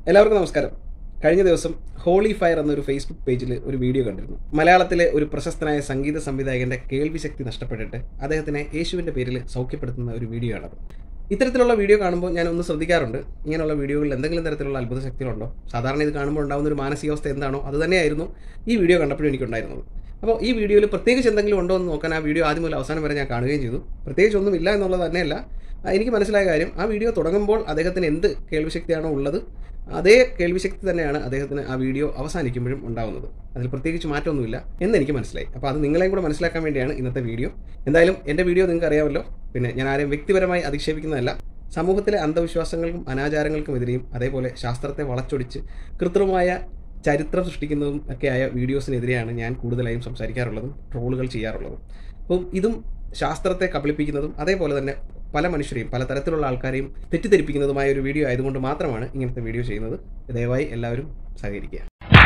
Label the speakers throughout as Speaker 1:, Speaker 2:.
Speaker 1: എല്ലാവർക്കും നമസ്കാരം കഴിഞ്ഞ ദിവസം ഹോളി ഫയർ എന്നൊരു ഫേസ്ബുക്ക് പേജിൽ ഒരു വീഡിയോ കണ്ടിരുന്നു മലയാളത്തിലെ ഒരു പ്രശസ്തനായ സംഗീത സംവിധായകന്റെ കേൾവി ശക്തി നഷ്ടപ്പെട്ടിട്ട് അദ്ദേഹത്തിനെ യേശുവിന്റെ പേരിൽ സൗഖ്യപ്പെടുത്തുന്ന ഒരു വീഡിയോ ആണത് ഇത്തരത്തിലുള്ള വീഡിയോ കാണുമ്പോൾ ഞാൻ ഒന്ന് ശ്രദ്ധിക്കാറുണ്ട് ഇങ്ങനെയുള്ള വീഡിയോകളിൽ എന്തെങ്കിലും തരത്തിലുള്ള അത്ഭുത ശക്തികളുണ്ടോ സാധാരണ ഇത് കാണുമ്പോൾ ഉണ്ടാകുന്ന ഒരു മാനസികാവസ്ഥ എന്താണോ അത് തന്നെയായിരുന്നു ഈ വീഡിയോ കണ്ടപ്പോഴും എനിക്കുണ്ടായിരുന്നത് അപ്പോൾ ഈ വീഡിയോയിൽ പ്രത്യേകിച്ച് എന്തെങ്കിലും ഉണ്ടോ എന്ന് നോക്കാൻ ആ വീഡിയോ ആദ്യം മുതൽ അവസാനം വരെ ഞാൻ കാണുകയും ചെയ്തു പ്രത്യേകിച്ച് ഒന്നുമില്ല എന്നുള്ളത് തന്നെയല്ല ആ, എനിക്ക് മനസ്സിലായ കാര്യം ആ വീഡിയോ തുടങ്ങുമ്പോൾ അദ്ദേഹത്തിന് എന്ത് കേൾവിശക്തിയാണോ ഉള്ളത് അതേ കേൾവിശക്തി തന്നെയാണ് അദ്ദേഹത്തിന് ആ വീഡിയോ അവസാനിക്കുമ്പോഴും ഉണ്ടാവുന്നത് അതിൽ പ്രത്യേകിച്ച് മാറ്റമൊന്നുമില്ല എന്ന് എനിക്ക് മനസ്സിലായി അപ്പോൾ അത് നിങ്ങളെയും കൂടെ മനസ്സിലാക്കാൻ വേണ്ടിയാണ് ഇന്നത്തെ വീഡിയോ എന്തായാലും എൻ്റെ വീഡിയോ നിങ്ങൾക്ക് അറിയാമല്ലോ പിന്നെ ഞാൻ ആരെയും വ്യക്തിപരമായി അധിക്ഷേപിക്കുന്നതല്ല സമൂഹത്തിലെ അന്ധവിശ്വാസങ്ങൾക്കും അനാചാരങ്ങൾക്കുമെതിരെയും അതേപോലെ ശാസ്ത്രത്തെ വളച്ചൊടിച്ച് കൃത്രിമമായ ചരിത്രം സൃഷ്ടിക്കുന്നതും ഒക്കെയായ വീഡിയോസിനെതിരെയാണ് ഞാൻ കൂടുതലായും സംസാരിക്കാറുള്ളതും ട്രോളുകൾ ചെയ്യാറുള്ളതും അപ്പം ഇതും ശാസ്ത്രത്തെ കബളിപ്പിക്കുന്നതും അതേപോലെ തന്നെ പല മനുഷ്യരെയും പല തരത്തിലുള്ള ആൾക്കാരെയും തെറ്റിദ്ധരിപ്പിക്കുന്നതുമായ ഒരു വീഡിയോ ആയതുകൊണ്ട് മാത്രമാണ് ഇങ്ങനത്തെ വീഡിയോ ചെയ്യുന്നത് ദയവായി എല്ലാവരും സഹകരിക്കുക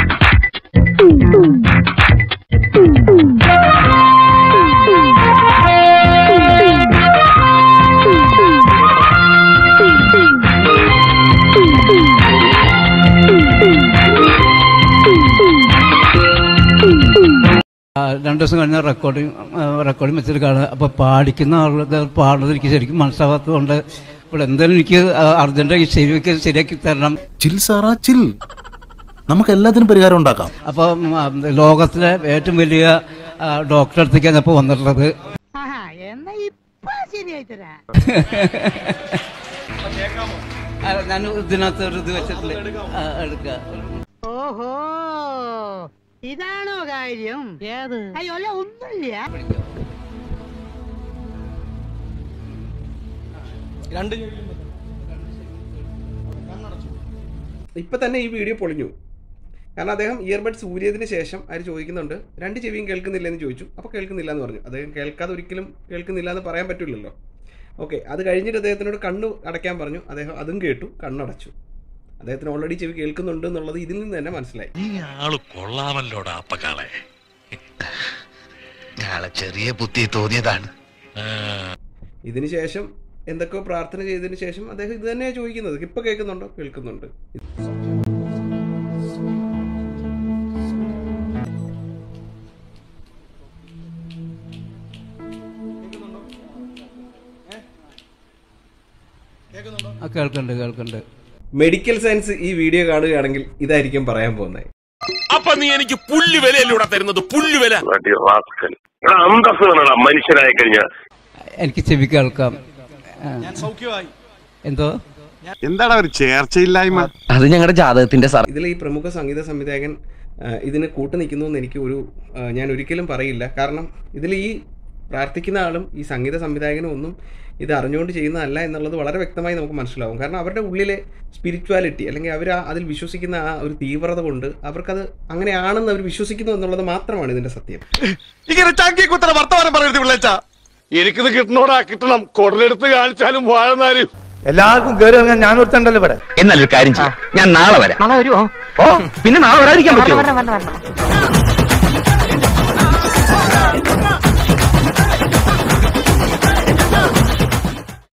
Speaker 2: ആ, രണ്ട് ദിവസം കഴിഞ്ഞ റെക്കോർഡിങ് റെക്കോർഡിങ് വെച്ചിട്ട് കാണുക അപ്പൊ പാടിക്കുന്ന ആളുടെ പാടുന്നത് എനിക്ക് ശരിക്കും മനസ്സിലാകാത്തതുകൊണ്ട് ഇവിടെ എന്തായാലും എനിക്ക് അർജന്റ് ശരിയാക്കി ശരിയാക്കി തരണം
Speaker 3: ചിൽ സാറാ ചിൽ നമുക്ക് എല്ലാത്തിനും പരിഹാരം ഉണ്ടാക്കാം
Speaker 2: അപ്പൊ ഉം, ആ, ലോകത്തിലെ ഏറ്റവും വലിയ ആ, ഡോക്ടറെ അടുത്തേക്കാണ് ഇപ്പോൾ വന്നിട്ടുള്ളത്
Speaker 4: ആഹാ, എന്നാ ഇപ്പൊ ശരിയായി തരാം
Speaker 2: ആ, ഞാൻ ഇതിനകത്ത് ഒരു ഇത് വെച്ചിട്ടില്ല ആ, എടുക്കാം
Speaker 4: ഓഹോ ഇതാണോ കാര്യം ഏത് അയ്യോ അല്ല ഒന്നുമില്ല
Speaker 1: ഇപ്പം തന്നെ ഈ വീഡിയോ പൊളിഞ്ഞു കാരണം അദ്ദേഹം ഇയർബഡ്സ് ഊരിയതിന് ശേഷം അവർ ചോദിക്കുന്നുണ്ട് രണ്ട് ചെവിയും കേൾക്കുന്നില്ല എന്ന് ചോദിച്ചു അപ്പോൾ കേൾക്കുന്നില്ല എന്ന് പറഞ്ഞു അദ്ദേഹം കേൾക്കാതെ ഒരിക്കലും കേൾക്കുന്നില്ല എന്ന് പറയാൻ പറ്റില്ലല്ലോ ഓക്കെ അത് കഴിഞ്ഞിട്ട് അദ്ദേഹത്തിനോട് കണ്ണു അടയ്ക്കാൻ പറഞ്ഞു അദ്ദേഹം അതും കേട്ടു കണ്ണടച്ചു അദ്ദേഹത്തിന് ഓൾറെഡി ചെവി കേൾക്കുന്നുണ്ട് എന്നുള്ളത് ഇതിൽ നിന്ന് തന്നെ മനസ്സിലായി
Speaker 5: നീ ആള് കൊള്ളാമല്ലോടാ അപ്പക്കാളെ
Speaker 6: ഞാളെ ചെറിയ ബുദ്ധി തോന്നിയതാണ്
Speaker 1: ഇതിന് ശേഷം എന്തൊക്കെയോ പ്രാർത്ഥന ചെയ്തതിന് ശേഷം അദ്ദേഹം ഇത് തന്നെയാണ് ചോദിക്കുന്നത് ഇപ്പൊ കേൾക്കുന്നുണ്ടോ കേൾക്കുന്നുണ്ട്
Speaker 2: ആ, കേൾക്കുന്നുണ്ട് കേൾക്കുന്നുണ്ട്
Speaker 1: മെഡിക്കൽ സയൻസ് ഈ വീഡിയോ കാണുകയാണെങ്കിൽ ഇതായിരിക്കും പറയാൻ പോകുന്നത്
Speaker 5: അപ്പൊ നീ എനിക്ക് പുല്ല് വിലയല്ലൂടെ തരുന്നത് പുല്ല് വില
Speaker 7: അന്തസ് വേണടാ മനുഷ്യനായി കഴിഞ്ഞാൽ
Speaker 2: എനിക്ക് ചെവി കേൾക്കാം ആ. എന്തോ
Speaker 3: എന്താടാ ഒരു ചേർച്ചയില്ലായ്മ
Speaker 6: അത് ഞങ്ങളുടെ ജാതകത്തിന്റെ സാർ
Speaker 1: ഇതിൽ ഈ പ്രമുഖ സംഗീത സംവിധായകൻ ആ, ഇതിന് കൂട്ടു നിൽക്കുന്നു എന്ന് എനിക്ക് ഒരു ആ, ഞാൻ ഒരിക്കലും പറയില്ല കാരണം ഇതിൽ ഈ പ്രാർത്ഥിക്കുന്ന ആളും ഈ സംഗീത സംവിധായകനും ഒന്നും ഇത് അറിഞ്ഞുകൊണ്ട് ചെയ്യുന്നതല്ല എന്നുള്ളത് വളരെ വ്യക്തമായി നമുക്ക് മനസ്സിലാവും കാരണം അവരുടെ ഉള്ളിലെ സ്പിരിച്വാലിറ്റി അല്ലെങ്കിൽ അവർ അതിൽ വിശ്വസിക്കുന്ന ആ ഒരു തീവ്രത കൊണ്ട് അവർക്കത് അങ്ങനെയാണെന്ന് അവർ വിശ്വസിക്കുന്നു എന്നുള്ളത് മാത്രമാണ് ഇതിന്റെ സത്യം
Speaker 7: ഇങ്ങനെ ചങ്കി കുത്തറ വർത്തമാനം പറയരുത് വിളിച്ച എനിക്കിത് കിട്ടണോടാ കിട്ടണം കുടലെടുത്ത് കാണിച്ചാലും വാഴനാരും
Speaker 8: എല്ലാവർക്കും കയറി ഇറങ്ങാൻ ഞാൻ ഒരുത്തണ്ടല്ലോ ഇവിടെ
Speaker 6: എന്നല്ലൊരു കാര്യം ചെയ്യാം ഞാൻ നാളെ വരാം
Speaker 4: നാളെ വരുമോ
Speaker 6: ഓ പിന്നെ നാളെ വരാതിരിക്കാൻ പറ്റുമോ